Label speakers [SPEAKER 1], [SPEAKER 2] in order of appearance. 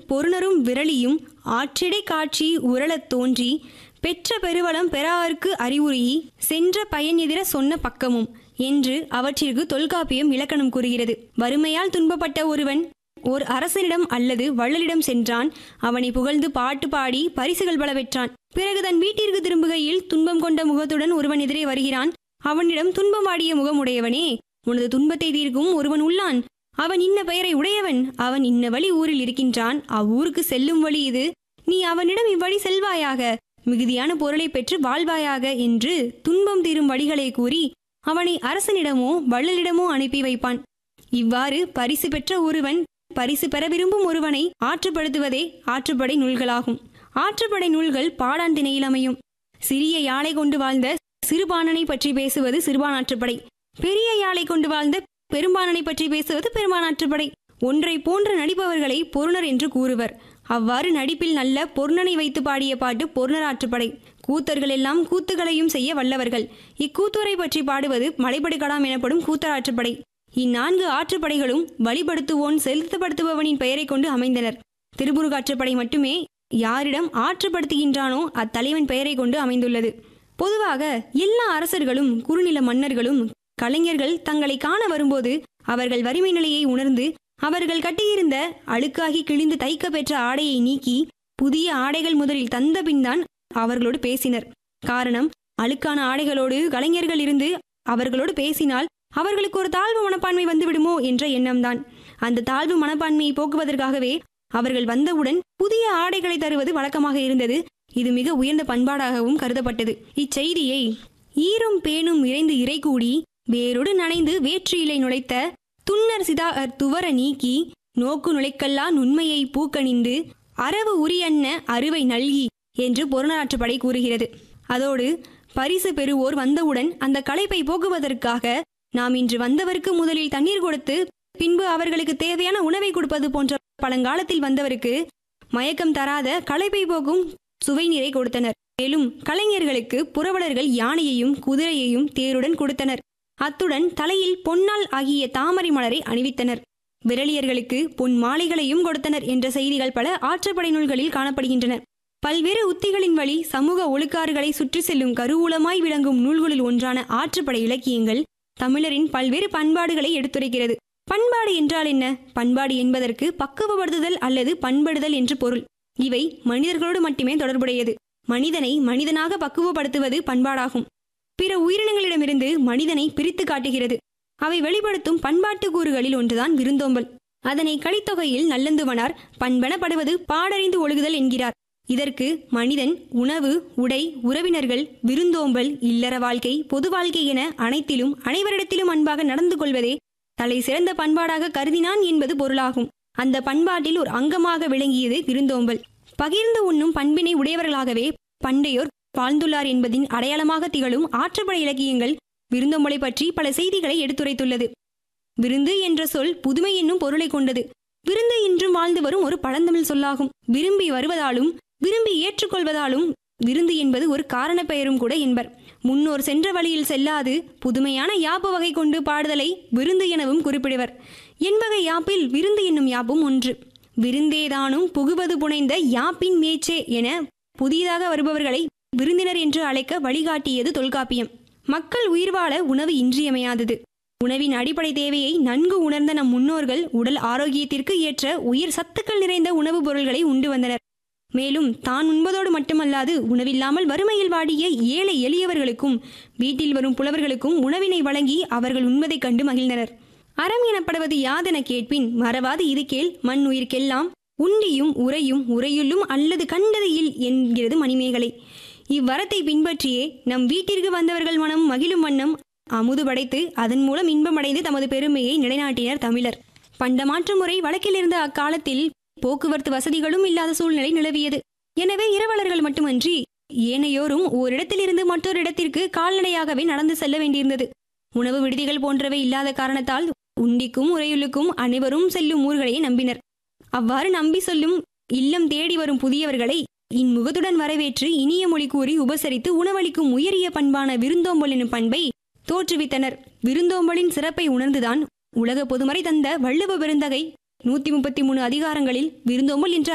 [SPEAKER 1] பொருணரும் விரலியும் ஆற்றிடை காட்சி உரளத் தோன்றி பெற்ற பெருவளம் பெறார்க்கு அறிவுறுயி சென்ற பயன் எதிர சொன்ன பக்கமும் என்று அவற்றிற்கு தொல்காப்பியம் இலக்கணம் கூறுகிறது வறுமையால் துன்பப்பட்ட ஒருவன் ஓர் அரசனிடம் அல்லது வள்ளலிடம் சென்றான் அவனை புகழ்ந்து பாட்டு பாடி பரிசுகள் பல பெற்றான் பிறகு தன் வீட்டிற்கு திரும்புகையில் துன்பம் கொண்ட முகத்துடன் ஒருவன் எதிரே வருகிறான் அவனிடம் துன்பம் வாடிய முகமுடையவனே உனது துன்பத்தை தீர்க்கும் ஒருவன் உள்ளான் அவன் இன்ன பெயரை உடையவன் அவன் இன்ன வழி ஊரில் இருக்கின்றான் அவ்வூருக்கு செல்லும் வழி இது நீ அவனிடம் இவ்வழி செல்வாயாக மிகுதியான பொருளை பெற்று வாழ்வாயாக என்று துன்பம் தீரும் வழிகளை கூறி அவனை அரசனிடமோ வள்ளலிடமோ அனுப்பி வைப்பான் இவ்வாறு பரிசு பெற்ற ஒருவன் பரிசு பெற விரும்பும் ஒருவனை ஆற்றுப்படுத்துவதே ஆற்றுப்படை நூல்களாகும் ஆற்றுப்படை நூல்கள் பாடான் திணையில் அமையும் சிறிய யாழை கொண்டு வாழ்ந்த சிறுபாணனை பற்றி பேசுவது சிறுபானாற்றுப்படை பெரிய யாழை கொண்டு வாழ்ந்த பெரும்பாணனை பற்றி பேசுவது பெரும்பானாற்றுப்படை ஒன்றை போன்று நடிப்பவர்களை பொருணர் என்று கூறுவர் அவ்வாறு நடிப்பில் நல்ல பொருணனை வைத்து பாடிய பாட்டு பொருணராற்றுப்படை கூத்தர்கள் எல்லாம் கூத்துகளையும் செய்ய வல்லவர்கள் இக்கூத்துரை பற்றி பாடுவது மலைபடுகடாம் எனப்படும் கூத்தராற்றுப்படை இந்நான்கு ஆற்றுப்படைகளும் வழிபடுத்துவோன் செலுத்தப்படுத்துபவனின் பெயரை கொண்டு அமைந்தனர் திருமுருகாற்றுப்படை மட்டுமே யாரிடம் ஆற்றுப்படுத்துகின்றானோ அத்தலைவன் பெயரை கொண்டு அமைந்துள்ளது பொதுவாக எல்லா அரசர்களும் குறுநில மன்னர்களும் கலைஞர்கள் தங்களை காண வரும்போது அவர்கள் வறுமை நிலையை உணர்ந்து அவர்கள் கட்டியிருந்த அழுக்காகி கிழிந்து தைக்க பெற்ற ஆடையை நீக்கி புதிய ஆடைகள் முதலில் தந்த பின்தான் அவர்களோடு பேசினர் காரணம் அழுக்கான ஆடைகளோடு கலைஞர்கள் இருந்து அவர்களோடு பேசினால் அவர்களுக்கு ஒரு தாழ்வு மனப்பான்மை வந்துவிடுமோ என்ற எண்ணம்தான் அந்த தாழ்வு மனப்பான்மையை போக்குவதற்காகவே அவர்கள் வந்தவுடன் புதிய ஆடைகளை தருவது வழக்கமாக இருந்தது இது மிக உயர்ந்த பண்பாடாகவும் கருதப்பட்டது இச்செய்தியை ஈரும் பேணும் இறைந்து இறை கூடி வேரோடு நனைந்து வேற்று இலை நுழைத்த துன்னர் சிதா துவர நீக்கி நோக்கு நுழைக்கல்லா நுண்மையை பூக்கணிந்து அரவு உரியன்ன அறுவை நல்கி என்று பொருளாற்றுப்படை கூறுகிறது அதோடு பரிசு பெறுவோர் வந்தவுடன் அந்த களைப்பை போக்குவதற்காக நாம் இன்று வந்தவருக்கு முதலில் தண்ணீர் கொடுத்து பின்பு அவர்களுக்கு தேவையான உணவை கொடுப்பது போன்ற பழங்காலத்தில் வந்தவருக்கு மயக்கம் தராத களைப்பை போக்கும் சுவை நீரை கொடுத்தனர் மேலும் கலைஞர்களுக்கு புரவலர்கள் யானையையும் குதிரையையும் தேருடன் கொடுத்தனர் அத்துடன் தலையில் பொன்னால் ஆகிய தாமரை மலரை அணிவித்தனர் விரலியர்களுக்கு பொன் மாலைகளையும் கொடுத்தனர் என்ற செய்திகள் பல ஆற்றுப்படை நூல்களில் காணப்படுகின்றன பல்வேறு உத்திகளின் வழி சமூக ஒழுக்காறுகளை சுற்றி செல்லும் கருவூலமாய் விளங்கும் நூல்களில் ஒன்றான ஆற்றுப்படை இலக்கியங்கள் தமிழரின் பல்வேறு பண்பாடுகளை எடுத்துரைக்கிறது பண்பாடு என்றால் என்ன பண்பாடு என்பதற்கு பக்குவப்படுத்துதல் அல்லது பண்படுதல் என்று பொருள் இவை மனிதர்களோடு மட்டுமே தொடர்புடையது மனிதனை மனிதனாக பக்குவப்படுத்துவது பண்பாடாகும் பிற உயிரினங்களிடமிருந்து மனிதனை பிரித்து காட்டுகிறது அவை வெளிப்படுத்தும் பண்பாட்டு கூறுகளில் ஒன்றுதான் விருந்தோம்பல் அதனை கலித்தொகையில் நல்லந்துவனார் பண்பனப்படுவது பாடறிந்து ஒழுகுதல் என்கிறார் இதற்கு மனிதன் உணவு உடை உறவினர்கள் விருந்தோம்பல் இல்லற வாழ்க்கை பொது வாழ்க்கை என அனைத்திலும் அனைவரிடத்திலும் அன்பாக நடந்து கொள்வதே தலை சிறந்த பண்பாடாக கருதினான் என்பது பொருளாகும் அந்த பண்பாட்டில் ஒரு அங்கமாக விளங்கியது விருந்தோம்பல் பகிர்ந்து உண்ணும் பண்பினை உடையவர்களாகவே பண்டையோர் வாழ்ந்துள்ளார் என்பதின் அடையாளமாக திகழும் ஆற்றுப்படை இலக்கியங்கள் விருந்தோம்பலை பற்றி பல செய்திகளை எடுத்துரைத்துள்ளது விருந்து என்ற சொல் புதுமை என்னும் பொருளை கொண்டது விருந்து இன்றும் வாழ்ந்து வரும் ஒரு பழந்தமிழ் சொல்லாகும் விரும்பி வருவதாலும் விரும்பி ஏற்றுக்கொள்வதாலும் விருந்து என்பது ஒரு காரண பெயரும் கூட என்பர் முன்னோர் சென்ற வழியில் செல்லாது புதுமையான யாப்பு வகை கொண்டு பாடுதலை விருந்து எனவும் குறிப்பிடுவர் என்பகை யாப்பில் விருந்து என்னும் யாப்பும் ஒன்று விருந்தேதானும் புகுவது புனைந்த யாப்பின் மேச்சே என புதிதாக வருபவர்களை விருந்தினர் என்று அழைக்க வழிகாட்டியது தொல்காப்பியம் மக்கள் உயிர் வாழ உணவு இன்றியமையாதது உணவின் அடிப்படை தேவையை நன்கு உணர்ந்த நம் முன்னோர்கள் உடல் ஆரோக்கியத்திற்கு ஏற்ற உயிர் சத்துக்கள் நிறைந்த உணவுப் பொருள்களை உண்டு வந்தனர் மேலும் தான் உண்பதோடு மட்டுமல்லாது உணவில்லாமல் வறுமையில் வாடிய ஏழை எளியவர்களுக்கும் வீட்டில் வரும் புலவர்களுக்கும் உணவினை வழங்கி அவர்கள் உண்பதைக் கண்டு மகிழ்ந்தனர் அறம் எனப்படுவது யாதென கேட்பின் மறவாது இது கேள் மண் உயிர்க்கெல்லாம் உண்டியும் உரையும் உரையுள்ளும் அல்லது கண்டது இல் என்கிறது மணிமேகலை இவ்வரத்தை பின்பற்றியே நம் வீட்டிற்கு வந்தவர்கள் மனம் மகிழும் வண்ணம் அமுது படைத்து அதன் மூலம் இன்பமடைந்து தமது பெருமையை நிலைநாட்டினர் தமிழர் பண்டமாற்று முறை வழக்கில் இருந்த அக்காலத்தில் போக்குவரத்து வசதிகளும் இல்லாத சூழ்நிலை நிலவியது எனவே இரவலர்கள் மட்டுமன்றி ஏனையோரும் ஓரிடத்திலிருந்து மற்றொரு இடத்திற்கு கால்நடையாகவே நடந்து செல்ல வேண்டியிருந்தது உணவு விடுதிகள் போன்றவை இல்லாத காரணத்தால் உண்டிக்கும் உரையுளுக்கும் அனைவரும் செல்லும் ஊர்களையே நம்பினர் அவ்வாறு நம்பி சொல்லும் இல்லம் தேடி வரும் புதியவர்களை இன்முகத்துடன் வரவேற்று இனிய மொழி கூறி உபசரித்து உணவளிக்கும் உயரிய பண்பான விருந்தோம்பல் எனும் பண்பை தோற்றுவித்தனர் விருந்தோம்பலின் சிறப்பை உணர்ந்துதான் உலக பொதுமறை தந்த வள்ளுவ பெருந்தகை நூத்தி முப்பத்தி மூணு அதிகாரங்களில் விருந்தோம்பல் என்ற